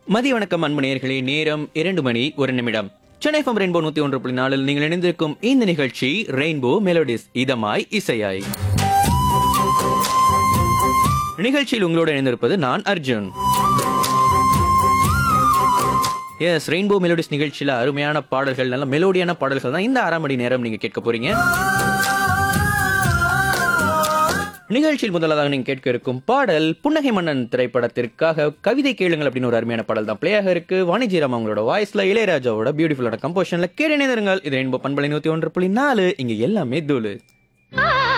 மதிய வணக்கம் அன்பு நேயர்களே நேரம் இரண்டு மணி ஒரு நிமிடம் சென்னை ஃபம் ரெயின்போ நூத்தி ஒன்று புள்ளி நாலில் நீங்கள் இணைந்திருக்கும் இந்த நிகழ்ச்சி ரெயின்போ மெலோடிஸ் இதமாய் இசையாய் நிகழ்ச்சியில் உங்களோடு இணைந்திருப்பது நான் அர்ஜுன் எஸ் ரெயின்போ மெலோடிஸ் நிகழ்ச்சியில அருமையான பாடல்கள் நல்ல மெலோடியான பாடல்கள் தான் இந்த அரை மணி நேரம் நீங்க கேட்க போறீங்க நிகழ்ச்சியில் முதலாக நீங்க கேட்க இருக்கும் பாடல் புன்னகை மன்னன் திரைப்படத்திற்காக கவிதை கேளுங்கள் அப்படின்னு ஒரு அருமையான பாடல் தான் பிளேயாக இருக்கு வாணிஜிராம் அவங்களோட வாய்ஸ்ல இளையராஜாவோட பியூட்டிஃபுல்லான கம்போஷன்ல கேட்டு இணைந்திருங்கள் இது ரெயின்போ பண்பலை நூத்தி ஒன்று புள்ளி நாலு இங்க எல்லாமே தூளு ஆ